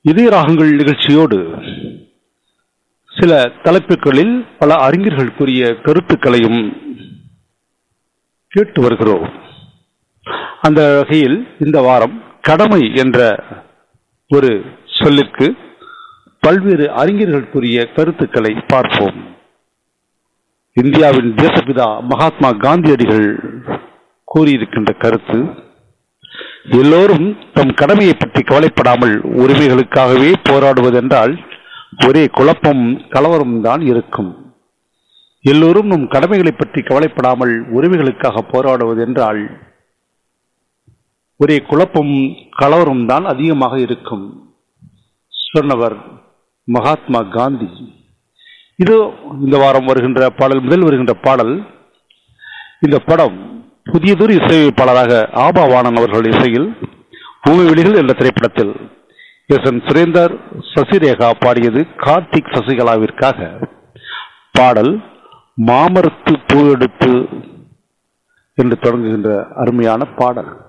இதய ராகங்கள் நிகழ்ச்சியோடு சில தலைப்புகளில் பல அறிஞர்கள் கூறிய கருத்துக்களையும் கேட்டு வருகிறோம் அந்த வகையில் இந்த வாரம் கடமை என்ற ஒரு சொல்லிற்கு பல்வேறு அறிஞர்கள் கூறிய கருத்துக்களை பார்ப்போம் இந்தியாவின் தேசபிதா மகாத்மா காந்தியடிகள் கூறியிருக்கின்ற கருத்து எல்லோரும் தம் கடமையை பற்றி கவலைப்படாமல் உரிமைகளுக்காகவே போராடுவதென்றால் ஒரே குழப்பம் கலவரம் தான் இருக்கும் எல்லோரும் நம் கடமைகளை பற்றி கவலைப்படாமல் உரிமைகளுக்காக போராடுவதென்றால் ஒரே குழப்பம் கலவரம் தான் அதிகமாக இருக்கும் சொன்னவர் மகாத்மா காந்தி இது இந்த வாரம் வருகின்ற பாடல் முதல் வருகின்ற பாடல் இந்த படம் புதியதொரு இசையமைப்பாளராக ஆபா வாணன் அவர்கள் இசையில் பூமி வெளிகள் என்ற திரைப்படத்தில் எஸ் என் சுரேந்தர் சசிரேகா பாடியது கார்த்திக் சசிகலாவிற்காக பாடல் மாமரத்து பூ எடுத்து என்று தொடங்குகின்ற அருமையான பாடல்